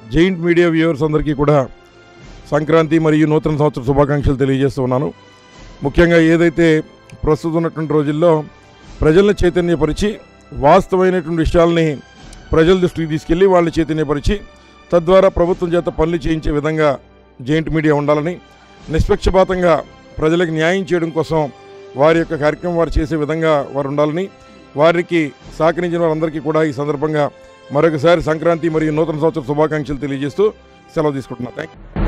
giant media viewers అందరికీ కూడా సంక్రాంతి మరియు నూతన సంవత్సర శుభాకాంక్షలు తెలియజేస్తూ ఉన్నాను ముఖ్యంగా ఏదైతే ప్రస్తుతం ఉన్నటువంటి రోజుల్లో ప్రజల్ని చైతన్యపరిచి వాస్తవమైనటువంటి విషయాల్ని ప్రజల దృష్టికి తీసుకెళ్ళి వాళ్ళని చైతన్యపరిచి తద్వారా ప్రభుత్వం చేత పనులు చేయించే విధంగా జైంట్ మీడియా ఉండాలని నిష్పక్షపాతంగా ప్రజలకు న్యాయం చేయడం కోసం వారి యొక్క కార్యక్రమం వారు చేసే విధంగా వారు ఉండాలని వారికి సహకరించిన వారందరికీ కూడా ఈ సందర్భంగా మరొకసారి సంక్రాంతి మరియు నూతన సంవత్సర శుభాకాంక్షలు తెలియజేస్తూ సెలవు తీసుకుంటున్నాను థ్యాంక్ యూ